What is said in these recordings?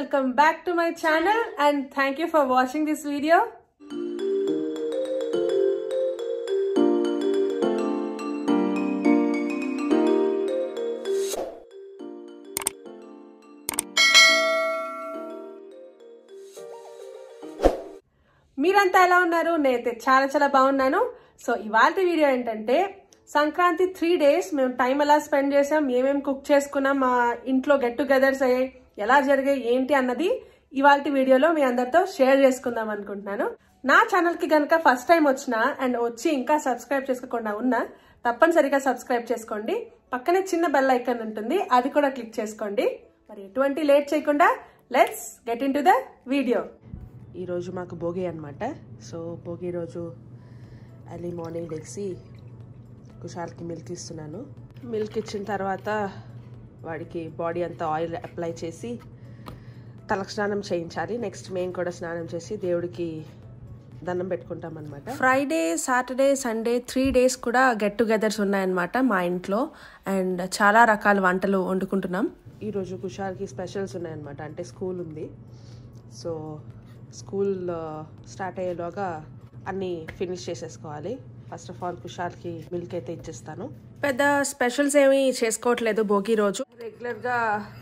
welcome back to my channel and thank you for watching this video. మీరంతా ఎలా ఉన్నారు నేనైతే చాలా చాలా బాగున్నాను సో ఇవాళ వీడియో ఏంటంటే సంక్రాంతి త్రీ డేస్ మేము టైం ఎలా స్పెండ్ చేసాం ఏమేమి కుక్ చేసుకున్నాం మా ఇంట్లో గెట్ టుగెదర్స్ అయ్యాయి ఎలా జరిగాయి ఏంటి అన్నది ఇవాళ వీడియోలో మీ అందరితో షేర్ చేసుకుందాం అనుకుంటున్నాను నా ఛానల్ కి గనక ఫస్ట్ టైం వచ్చినా అండ్ వచ్చి ఇంకా సబ్స్క్రైబ్ చేసుకోకుండా ఉన్నా తప్పనిసరిగా సబ్స్క్రైబ్ చేసుకోండి పక్కనే చిన్న బెల్ ఐకాన్ ఉంటుంది అది కూడా క్లిక్ చేసుకోండి మరి ఎటువంటి లేట్ చేయకుండా let's get into the video ఈరోజు మాకు భోగి అనమాట సో భోగి రోజు ఎర్లీ మార్నింగ్ లెగ్సి కుషాల్కి మిల్క్ ఇస్తున్నాను మిల్క్ ఇచ్చిన తర్వాత వాడికి బాడీ అంతా ఆయిల్ అప్లై చేసి తలకు స్నానం చేయించాలి నెక్స్ట్ మేము కూడా స్నానం చేసి దేవుడికి దండం పెట్టుకుంటాం అనమాట Friday Saturday Sunday three days కూడా గెట్ టుగెదర్స్ ఉన్నాయన్నమాట మా ఇంట్లో అండ్ చాలా రకాల వంటలు వండుకుంటున్నాం ఈరోజు కుషాల్కి స్పెషల్స్ ఉన్నాయన్నమాట అంటే స్కూల్ ఉంది సో స్కూల్ స్టార్ట్ అయ్యేలోగా అన్నీ ఫినిష్ చేసేసుకోవాలి ఫస్ట్ ఆఫ్ ఆల్ కుషాల్కి మిల్క్ అయితే ఇచ్చేస్తాను పెద్ద స్పెషల్స్ ఏమీ చేసుకోవట్లేదు భోగి రోజు రెగ్యులర్గా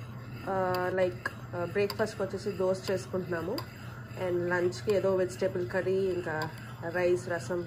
లైక్ బ్రేక్ఫాస్ట్కి వచ్చేసి దోశ చేసుకుంటున్నాము అండ్ లంచ్కి ఏదో వెజిటేబుల్ కర్రీ ఇంకా రైస్ రసం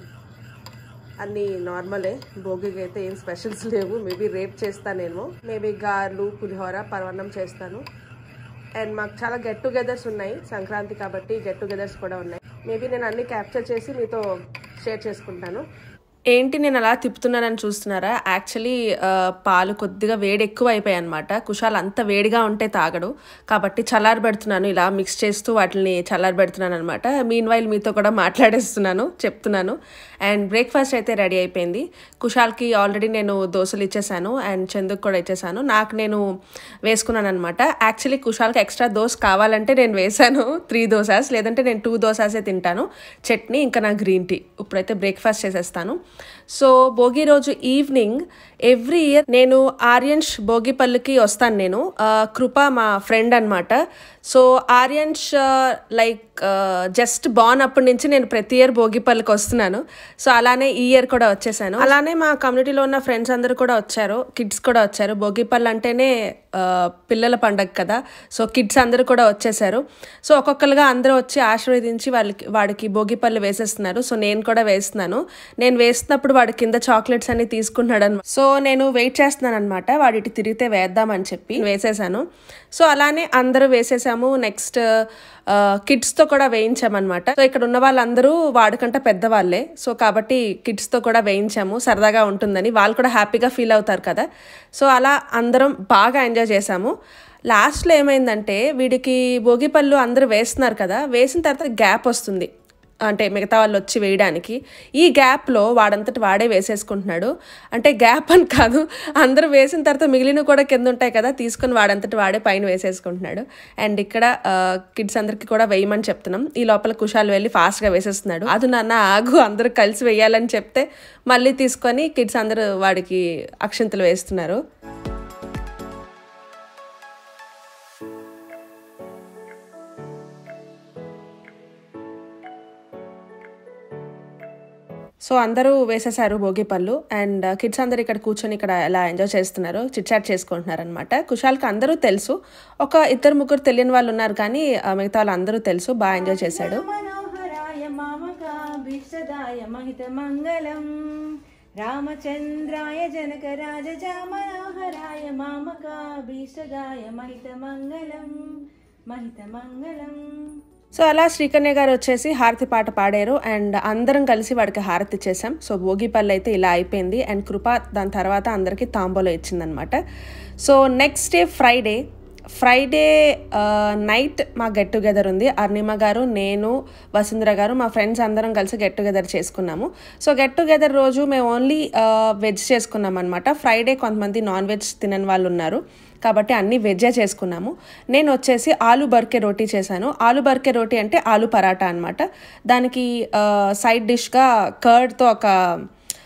అన్నీ నార్మలే భోగికి అయితే ఏం స్పెషల్స్ లేవు మేబీ రేపు చేస్తానేమో మేబీ గార్లు పులిహోర పరవన్నం చేస్తాను అండ్ మాకు చాలా గెట్ టుగెదర్స్ ఉన్నాయి సంక్రాంతి కాబట్టి గెట్ టుగెదర్స్ కూడా ఉన్నాయి మేబీ నేను అన్ని క్యాప్చర్ చేసి మీతో షేర్ చేసుకుంటాను ఏంటి నేను అలా తిప్పుతున్నానని చూస్తున్నారా యాక్చువల్లీ పాలు కొద్దిగా వేడి ఎక్కువ అయిపోయాయి అనమాట కుషాల్ అంత వేడిగా ఉంటే తాగడు కాబట్టి చల్లారబెడుతున్నాను ఇలా మిక్స్ చేస్తూ వాటిని చల్లారబెడుతున్నాను అనమాట మీన్ వైల్ మీతో కూడా మాట్లాడేస్తున్నాను చెప్తున్నాను అండ్ బ్రేక్ఫాస్ట్ అయితే రెడీ అయిపోయింది కుషాల్కి ఆల్రెడీ నేను దోశలు ఇచ్చేసాను అండ్ చందుకు కూడా ఇచ్చేసాను నాకు నేను వేసుకున్నాను అనమాట యాక్చువల్లీ కుషాల్కి ఎక్స్ట్రా దోశ కావాలంటే నేను వేసాను త్రీ దోసాస్ లేదంటే నేను టూ దోసాసే తింటాను చట్నీ ఇంకా నా గ్రీన్ టీ ఇప్పుడైతే బ్రేక్ఫాస్ట్ చేసేస్తాను సో భోగి రోజు ఈవినింగ్ ఎవ్రీ ఇయర్ నేను ఆర్యన్ష్ భోగిపల్లికి వస్తాను నేను ఆ, కృప మా ఫ్రెండ్ అనమాట so Aaryansh like just born అప్పటి నుంచి నేను ప్రతి ఇయర్ భోగిపల్లికి వస్తున్నాను సో అలానే ఈ ఇయర్ కూడా వచ్చేసాను అలానే మా కమ్యూనిటీలో ఉన్న ఫ్రెండ్స్ అందరూ కూడా వచ్చారు కిడ్స్ కూడా వచ్చారు భోగిపల్లి అంటేనే ఆ, పిల్లల పండగ కదా సో కిడ్స్ అందరూ కూడా వచ్చేసారు సో ఒక్కొక్కరుగా అందరూ వచ్చి ఆశీర్వదించి వాళ్ళకి వాడికి భోగిపల్లి వేసేస్తున్నారు సో నేను కూడా వేస్తున్నాను నేను వేస్తున్నప్పుడు వాడి కింద చాక్లెట్స్ అన్ని తీసుకుంటున్నాడు అనమాట సో నేను వెయిట్ చేస్తున్నాను అనమాట వాడి ఇటు తిరిగితే వేద్దామని చెప్పి వేసేసాను సో అలానే అందరూ వేసేసాము నెక్స్ట్ కిడ్స్తో కూడా వేయించామన్నమాట సో ఇక్కడ ఉన్న వాళ్ళందరూ వాడికంటే పెద్దవాళ్ళే సో కాబట్టి కిడ్స్తో కూడా వేయించాము సరదాగా ఉంటుందని వాళ్ళు కూడా హ్యాపీగా ఫీల్ అవుతారు కదా సో అలా అందరం బాగా ఎంజాయ్ చేసాము లాస్ట్లో ఏమైందంటే వీడికి భోగిపళ్ళు అందరూ వేస్తున్నారు కదా వేసిన తర్వాత గ్యాప్ వస్తుంది అంటే మిగతా వాళ్ళు వచ్చి వేయడానికి ఈ గ్యాప్లో వాడంతటి వాడే వేసేసుకుంటున్నాడు అంటే గ్యాప్ అని కాదు అందరూ వేసిన తర్వాత మిగిలిన కూడా కింద ఉంటాయి కదా తీసుకొని వాడంతటి వాడే పైన వేసేసుకుంటున్నాడు అండ్ ఇక్కడ కిడ్స్ అందరికి కూడా వేయమని చెప్తున్నాం ఈ లోపల కుషాలు వెళ్ళి ఫాస్ట్గా వేసేస్తున్నాడు అది నాన్న ఆగు అందరూ కలిసి వేయాలని చెప్తే మళ్ళీ తీసుకొని కిడ్స్ అందరూ వాడికి అక్షంతలు వేస్తున్నారు సో అందరూ వేసేసారు భోగిపళ్ళు అండ్ కిడ్స్ అందరు ఇక్కడ కూర్చొని ఇక్కడ ఎలా ఎంజాయ్ చేస్తున్నారు చిట్ చాట్ చేసుకుంటున్నారు అనమాట కుషాల్కి అందరూ తెలుసు ఒక ఇద్దరు ముగ్గురు తెలియని వాళ్ళు ఉన్నారు కానీ ఆ, మిగతా వాళ్ళు అందరూ తెలుసు బాగా ఎంజాయ్ చేశాడు మనోహరాయ మామకాభీష్టదాయ మహితమంగళం రామచంద్రాయ జనక రాజజ మనోహరాయ మామకాభీష్టదాయ మహితమంగళం మహితమంగళం సో అలా శ్రీకన్య గారు వచ్చేసి హారతి పాట పాడారు అండ్ అందరం కలిసి వాడికి హారతి ఇచ్చేసాం సో భోగిపల్లి అయితే ఇలా అయిపోయింది అండ్ కృప దాని తర్వాత అందరికీ తాంబూలో ఇచ్చిందనమాట so next day Friday Friday night మా గెట్ టుగెదర్ ఉంది అర్ణిమ గారు నేను వసుంధర గారు మా ఫ్రెండ్స్ అందరం కలిసి గెట్ టుగెదర్ చేసుకున్నాము సో గెట్ టుగెదర్ రోజు మేము ఓన్లీ వెజ్ చేసుకున్నాం అనమాట ఫ్రైడే కొంతమంది నాన్ వెజ్ తినని వాళ్ళు ఉన్నారు కాబట్టి అన్ని వెజ్జే చేసుకున్నాము నేను వచ్చేసి ఆలు బర్కే రోటీ చేశాను ఆలు బర్కే రోటీ అంటే ఆలు పరాటా అనమాట దానికి సైడ్ డిష్గా కర్డ్తో ఒక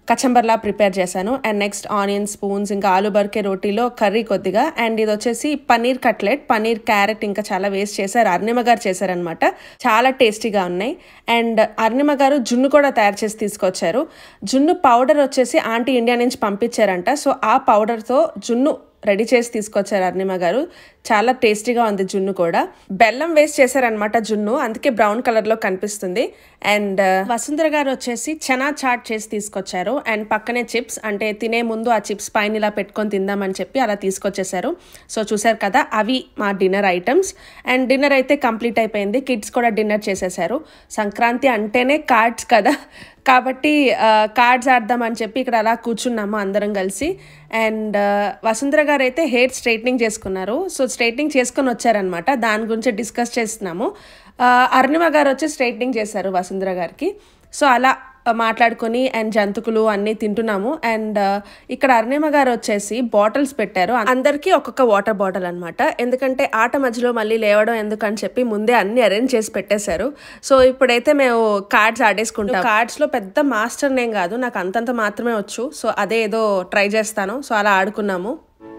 కచంబర్లా ప్రిపేర్ చేశాను అండ్ నెక్స్ట్ ఆనియన్ స్పూన్స్ ఇంకా ఆలు బర్కే రోటీలో కర్రీ కొద్దిగా అండ్ ఇది వచ్చేసి పన్నీర్ కట్లెట్ పన్నీర్ క్యారెట్ ఇంకా చాలా వేస్ట్ చేశారు అర్ణిమ గారు చేశారనమాట చాలా టేస్టీగా ఉన్నాయి అండ్ అర్ణిమ గారు జున్ను కూడా తయారు చేసి తీసుకొచ్చారు జున్ను పౌడర్ వచ్చేసి ఆంటీ ఇండియా నుంచి పంపించారంట సో ఆ పౌడర్తో జున్ను రెడీ చేసి తీసుకొచ్చారు అర్ణిమ గారు చాలా టేస్టీగా ఉంది జున్ను కూడా బెల్లం వేస్ట్ చేశారనమాట జున్ను అందుకే బ్రౌన్ కలర్ లో కనిపిస్తుంది అండ్ వసుంధర గారు వచ్చేసి చనా చాట్ చేసి తీసుకొచ్చారు అండ్ పక్కనే చిప్స్ అంటే తినే ముందు ఆ చిప్స్ పైన ఇలా పెట్టుకొని తిందామని చెప్పి అలా తీసుకొచ్చేసారు సో చూసారు కదా అవి మా డిన్నర్ ఐటమ్స్ అండ్ డిన్నర్ అయితే కంప్లీట్ అయిపోయింది కిడ్స్ కూడా డిన్నర్ చేసేసారు సంక్రాంతి అంటేనే కార్డ్స్ కదా కాబట్టి కార్డ్స్ ఆడదామని చెప్పి ఇక్కడ అలా కూర్చున్నాము అందరం కలిసి అండ్ వసుంధర గారు అయితే హెయిర్ స్ట్రైట్నింగ్ చేసుకున్నారు సో స్ట్రైట్నింగ్ చేసుకొని వచ్చారనమాట దాని గురించి డిస్కస్ చేస్తున్నాము ఆ, అరుణిమ గారు వచ్చి స్ట్రైట్నింగ్ చేశారు వసుంధర గారికి సో అలా మాట్లాడుకొని అండ్ జంతుకులు అన్నీ తింటున్నాము అండ్ ఇక్కడ అరుణిమ గారు వచ్చేసి బాటిల్స్ పెట్టారు అందరికీ ఒక్కొక్క వాటర్ బాటిల్ అనమాట ఎందుకంటే ఆట మధ్యలో మళ్ళీ లేవడం ఎందుకని చెప్పి ముందే అన్ని అరేంజ్ చేసి పెట్టేశారు సో ఇప్పుడైతే మేము కార్డ్స్ ఆడేసుకుంటాం కార్డ్స్లో పెద్ద మాస్టర్ నేం కాదు నాకు అంతంత మాత్రమే వచ్చు సో అదే ఏదో ట్రై చేస్తాను సో అలా ఆడుకున్నాము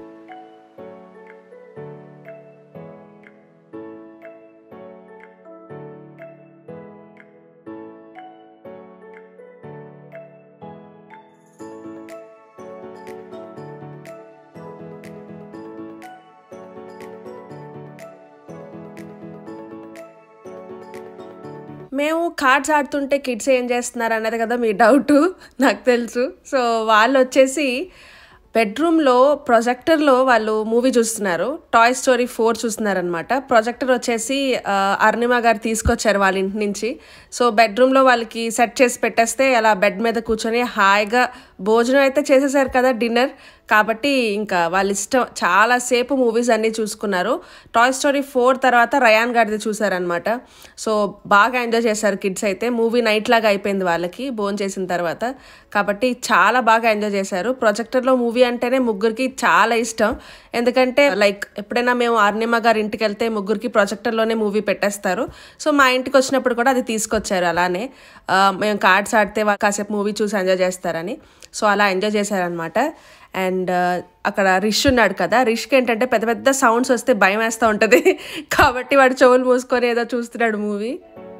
మేము కార్డ్స్ ఆడుతుంటే కిడ్స్ ఏం చేస్తున్నారు అన్నది కదా మీ డౌట్ నాకు తెలుసు సో వాళ్ళు వచ్చేసి బెడ్రూమ్లో ప్రొజెక్టర్లో వాళ్ళు మూవీ చూస్తున్నారు టాయ్ స్టోరీ ఫోర్ చూస్తున్నారనమాట ప్రొజెక్టర్ వచ్చేసి ఆ, అరుణిమ గారు తీసుకొచ్చారు వాళ్ళ ఇంటి నుంచి సో బెడ్రూమ్లో వాళ్ళకి సెట్ చేసి పెట్టేస్తే అలా బెడ్ మీద కూర్చొని హాయిగా భోజనం అయితే చేసేసారు కదా డిన్నర్ కాబట్టి ఇంకా వాళ్ళ ఇష్టం చాలాసేపు మూవీస్ అన్నీ చూసుకున్నారు టాయ్ స్టోరీ ఫోర్ తర్వాత రయాన్ గారిది చూసారనమాట సో బాగా ఎంజాయ్ చేశారు కిడ్స్ అయితే మూవీ నైట్ లాగా అయిపోయింది వాళ్ళకి భోజనం చేసిన తర్వాత కాబట్టి చాలా బాగా ఎంజాయ్ చేశారు ప్రొజెక్టర్లో మూవీ అంటేనే ముగ్గురికి చాలా ఇష్టం ఎందుకంటే లైక్ ఎప్పుడైనా మేము అర్ణిమ గారి ఇంటికి వెళ్తే ముగ్గురికి ప్రొజెక్టర్లోనే మూవీ పెట్టేస్తారు సో మా ఇంటికి వచ్చినప్పుడు కూడా అది తీసుకొచ్చారు అలానే ఆ, మేము కార్డ్స్ ఆడితే వాళ్ళు కాసేపు మూవీ చూసి ఎంజాయ్ చేస్తారని సో అలా ఎంజాయ్ చేశారనమాట అండ్ అక్కడ రిష్ ఉన్నాడు కదా రిష్కి ఏంటంటే పెద్ద పెద్ద సౌండ్స్ వస్తే భయం వేస్తూ ఉంటుంది కాబట్టి వాడు చెవులు మూసుకొని ఏదో చూస్తున్నాడు మూవీ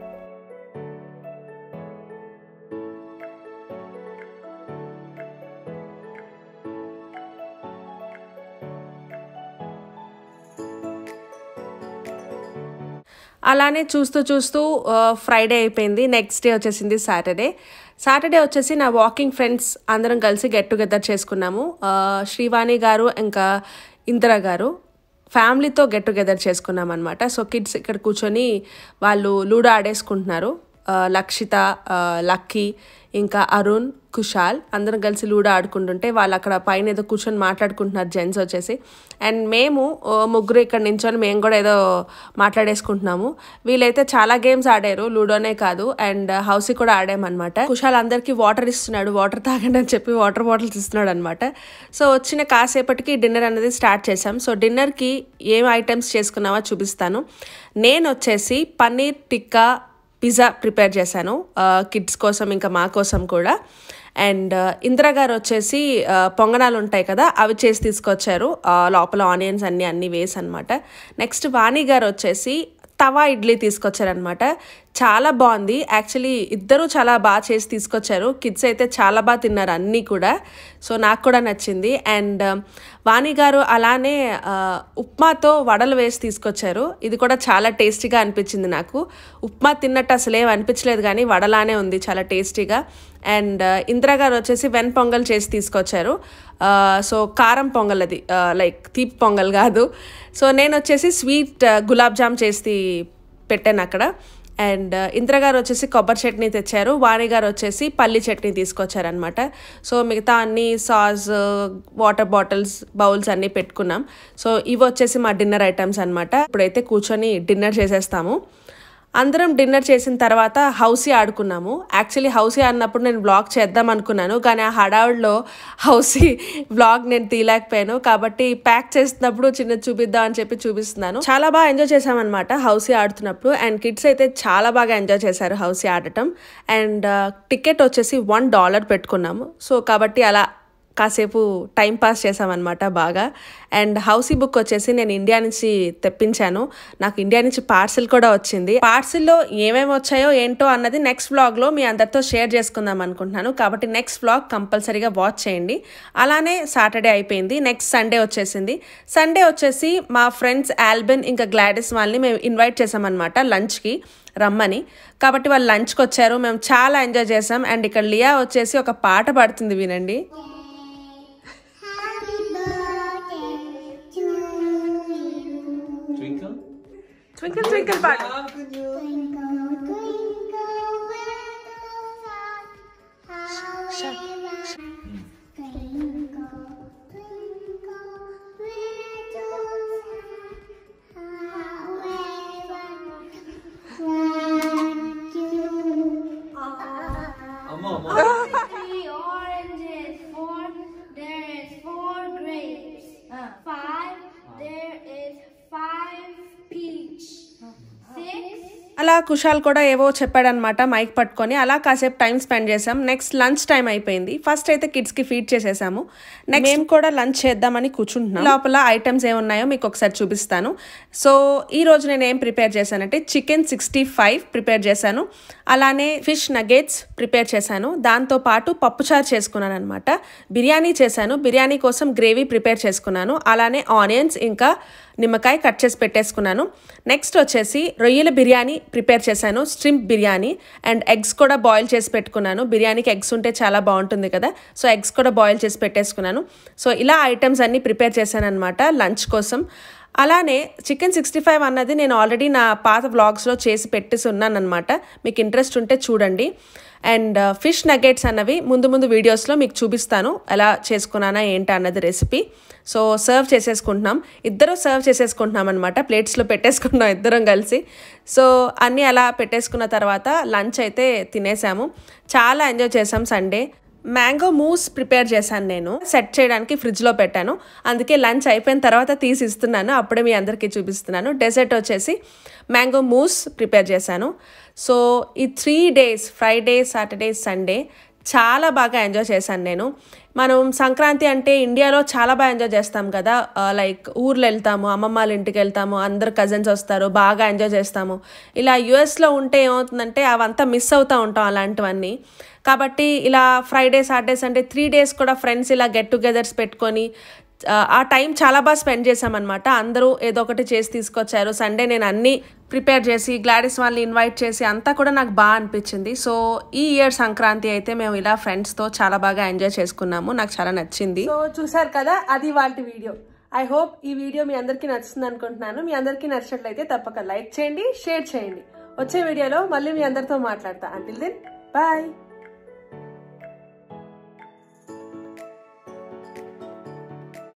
అలానే చూస్తూ చూస్తూ ఫ్రైడే అయిపోయింది నెక్స్ట్ డే వచ్చేసింది సాటర్డే సాటర్డే వచ్చేసి నా వాకింగ్ ఫ్రెండ్స్ అందరం కలిసి గెట్ టుగెదర్ చేసుకున్నాము ఆ, శ్రీవాణి గారు ఇంకా ఇందిరా గారు ఫ్యామిలీతో గెట్ టుగెదర్ చేసుకున్నాం అనమాట సో కిడ్స్ ఇక్కడ కూర్చొని వాళ్ళు లూడో ఆడేసుకుంటున్నారు ఆ, లక్షిత ఆ, లక్కీ ఇంకా అరుణ్ కుషాల్ అందరం కలిసి లూడో ఆడుకుంటుంటే వాళ్ళు అక్కడ పైన ఏదో కూర్చొని మాట్లాడుకుంటున్నారు జెంట్స్ వచ్చేసి అండ్ మేము ఓ, ముగ్గురు ఇక్కడ నించొని మేము కూడా ఏదో మాట్లాడేసుకుంటున్నాము వీళ్ళైతే చాలా గేమ్స్ ఆడారు లూడోనే కాదు అండ్ హౌసీ కూడా ఆడామన్నమాట కుషాల్ అందరికీ వాటర్ ఇస్తున్నాడు వాటర్ తాగండి అని చెప్పి వాటర్ బాటిల్స్ ఇస్తున్నాడు అనమాట సో వచ్చిన కాసేపటికి డిన్నర్ అనేది స్టార్ట్ చేసాం సో డిన్నర్కి ఏం ఐటమ్స్ చేసుకున్నామో చూపిస్తాను నేను వచ్చేసి పన్నీర్ టిక్కా పిజ్జా ప్రిపేర్ చేశాను కిడ్స్ కోసం ఇంకా మా కోసం కూడా అండ్ ఇందిరా గారు వచ్చేసి ఆ, పొంగనాలు ఉంటాయి కదా అవి చేసి తీసుకొచ్చారు ఆ, లోపల ఆనియన్స్ అన్నీ అన్నీ వేసి అనమాట నెక్స్ట్ వాణి గారు వచ్చేసి తవా ఇడ్లీ తీసుకొచ్చారనమాట చాలా బాగుంది యాక్చువల్లీ ఇద్దరు చాలా బాగా చేసి తీసుకొచ్చారు కిడ్స్ అయితే చాలా బాగా తిన్నారు అన్నీ కూడా సో నాకు కూడా నచ్చింది అండ్ వాణి గారు అలానే ఆ, ఉప్మాతో వడలు వేసి తీసుకొచ్చారు ఇది కూడా చాలా టేస్టీగా అనిపించింది నాకు ఉప్మా తిన్నట్టు అసలు ఏం అనిపించలేదు కానీ వడలానే ఉంది చాలా టేస్టీగా అండ్ ఇందిరా గారు వచ్చేసి వెన్ పొంగల్ చేసి తీసుకొచ్చారు ఆ, సో కారం పొంగల్ అది ఆ, లైక్ తీపి పొంగల్ కాదు సో నేను వచ్చేసి స్వీట్ ఆ, గులాబ్ జామ్ చేసి పెట్టాను అక్కడ అండ్ ఇందిరా గారు వచ్చేసి కొబ్బరి చట్నీ తెచ్చారు వాణి గారు వచ్చేసి పల్లి చట్నీ తీసుకొచ్చారనమాట సో మిగతా అన్ని సాస్ వాటర్ బాటిల్స్ బౌల్స్ అన్నీ పెట్టుకున్నాం సో ఇవి వచ్చేసి మా డిన్నర్ ఐటమ్స్ అనమాట ఇప్పుడైతే కూర్చొని డిన్నర్ చేసేస్తాము అందరం డిన్నర్ చేసిన తర్వాత హౌసీ ఆడుకున్నాము యాక్చువల్లీ హౌసీ ఆడినప్పుడు నేను బ్లాగ్ చేద్దాం అనుకున్నాను కానీ ఆ హడావుడిలో హౌసీ బ్లాగ్ నేను తీయలేకపోయాను కాబట్టి ప్యాక్ చేస్తున్నప్పుడు చిన్న చూపిద్దాం అని చెప్పి చూపిస్తున్నాను చాలా బాగా ఎంజాయ్ చేసామన్నమాట హౌసీ ఆడుతున్నప్పుడు అండ్ కిడ్స్ అయితే చాలా బాగా ఎంజాయ్ చేశారు హౌసీ ఆడటం అండ్ టికెట్ వచ్చేసి వన్ డాలర్ పెట్టుకున్నాము సో కాబట్టి అలా కాసేపు టైం పాస్ చేసామన్నమాట బాగా అండ్ హౌసీ బుక్ వచ్చేసి నేను ఇండియా నుంచి తెప్పించాను నాకు ఇండియా నుంచి పార్సిల్ కూడా వచ్చింది పార్సిల్లో ఏమేమి వచ్చాయో ఏంటో అన్నది నెక్స్ట్ వ్లాగ్లో మీ అందరితో షేర్ చేసుకుందాం అనుకుంటున్నాను కాబట్టి నెక్స్ట్ వ్లాగ్ కంపల్సరీగా వాచ్ చేయండి అలానే సాటర్డే అయిపోయింది నెక్స్ట్ సండే వచ్చేసింది సండే వచ్చేసి మా ఫ్రెండ్స్ ఆల్బిన్ ఇంకా గ్లాడిస్ వాళ్ళని మేము ఇన్వైట్ చేసామన్నమాట లంచ్కి రమ్మని కాబట్టి వాళ్ళు లంచ్కి వచ్చారు మేము చాలా ఎంజాయ్ చేసాం అండ్ ఇక్కడ లియా వచ్చేసి ఒక పాట పాడుతుంది వినండి Twinkle. ట్వింకిల్ ట్వింకిల్ పాట Amma, amma. three oranges, four, there is four grapes. Five, there is five peach. Six, అలా కుషాల్ కూడా ఏవో చెప్పాడనమాట మైక్ పట్టుకొని అలా కాసేపు టైం స్పెండ్ చేసాం నెక్స్ట్ లంచ్ టైం అయిపోయింది ఫస్ట్ అయితే కిడ్స్ కి ఫీడ్ చేసేసాము నెక్స్ట్ మేము కూడా లంచ్ చేద్దామని కూర్చుంటున్నాం లోపల ఐటమ్స్ ఏమున్నాయో మీకు ఒకసారి చూపిస్తాను సో ఈ రోజు నేను ఏం ప్రిపేర్ చేశానంటే చికెన్ సిక్స్టీ ఫైవ్ ప్రిపేర్ చేశాను అలానే ఫిష్ నగెట్స్ ప్రిపేర్ చేశాను దాంతో పాటు పప్పుచారు చేసుకున్నాను అనమాట బిర్యానీ చేశాను బిర్యానీ కోసం గ్రేవీ ప్రిపేర్ చేసుకున్నాను అలానే ఆనియన్స్ ఇంకా నిమ్మకాయ కట్ చేసి పెట్టేసుకున్నాను నెక్స్ట్ వచ్చేసి రొయ్యల బిర్యానీ ప్రిపేర్ చేశాను స్ట్రింప్ బిర్యానీ అండ్ ఎగ్స్ కూడా బాయిల్ చేసి పెట్టుకున్నాను బిర్యానీకి ఎగ్స్ ఉంటే చాలా బాగుంటుంది కదా సో ఎగ్స్ కూడా బాయిల్ చేసి పెట్టేసుకున్నాను సో ఇలా ఐటమ్స్ అన్నీ ప్రిపేర్ చేశాను అనమాట లంచ్ కోసం అలానే చికెన్ సిక్స్టీ ఫైవ్ అన్నది నేను ఆల్రెడీ నా పాత వ్లాగ్స్లో చేసి పెట్టేసి ఉన్నాను అనమాట మీకు ఇంట్రెస్ట్ ఉంటే చూడండి అండ్ ఫిష్ నగెట్స్ అన్నవి ముందు ముందు వీడియోస్లో మీకు చూపిస్తాను ఎలా చేసుకున్నానా ఏంటి అన్నది రెసిపీ సో సర్వ్ చేసేసుకుంటున్నాం ఇద్దరు సర్వ్ చేసేసుకుంటున్నాం అనమాట ప్లేట్స్లో పెట్టేసుకున్నాం ఇద్దరం కలిసి సో అన్నీ అలా పెట్టేసుకున్న తర్వాత లంచ్ అయితే తినేసాము చాలా ఎంజాయ్ చేసాం సండే మ్యాంగో మూస్ ప్రిపేర్ చేశాను నేను సెట్ చేయడానికి ఫ్రిడ్జ్లో పెట్టాను అందుకే లంచ్ అయిపోయిన తర్వాత తీసి ఇస్తున్నాను అప్పుడే మీ అందరికీ చూపిస్తున్నాను డెజర్ట్ వచ్చేసి మ్యాంగో మూస్ ప్రిపేర్ చేశాను సో ఈ three days Friday Saturday Sunday చాలా బాగా ఎంజాయ్ చేశాను నేను మనం సంక్రాంతి అంటే ఇండియాలో చాలా బాగా ఎంజాయ్ చేస్తాం కదా లైక్ ఊర్లు వెళ్తాము అమ్మమ్మ వాళ్ళ ఇంటికి వెళ్తాము అందరు కజిన్స్ వస్తారు బాగా ఎంజాయ్ చేస్తాము ఇలా యుఎస్లో ఉంటే ఏమవుతుందంటే అవంతా మిస్ అవుతూ ఉంటాం అలాంటివన్నీ కాబట్టి ఇలా Friday Saturday Sunday three days కూడా ఫ్రెండ్స్ ఇలా గెట్ టుగెదర్స్ పెట్టుకొని ఆ, ఆ టైం చాలా బాగా స్పెండ్ చేసామన్నమాట అందరూ ఏదో ఒకటి చేసి తీసుకొచ్చారు సండే నేను అన్నీ ప్రిపేర్ చేసి గ్లాడిస్ వాళ్ళని ఇన్వైట్ చేసి అంతా కూడా నాకు బాగా అనిపించింది సో ఈ ఇయర్ సంక్రాంతి అయితే మేము ఇలా ఫ్రెండ్స్తో చాలా బాగా ఎంజాయ్ చేసుకున్నాము నాకు చాలా నచ్చింది సో చూసారు కదా అది వాళ్ళ వీడియో ఐ హోప్ ఈ వీడియో మీ అందరికీ నచ్చుతుంది అనుకుంటున్నాను మీ అందరికీ నచ్చినట్లయితే తప్పక లైక్ చేయండి షేర్ చేయండి వచ్చే వీడియోలో మళ్ళీ మీ అందరితో మాట్లాడతా అంటిల్ దెన్ బాయ్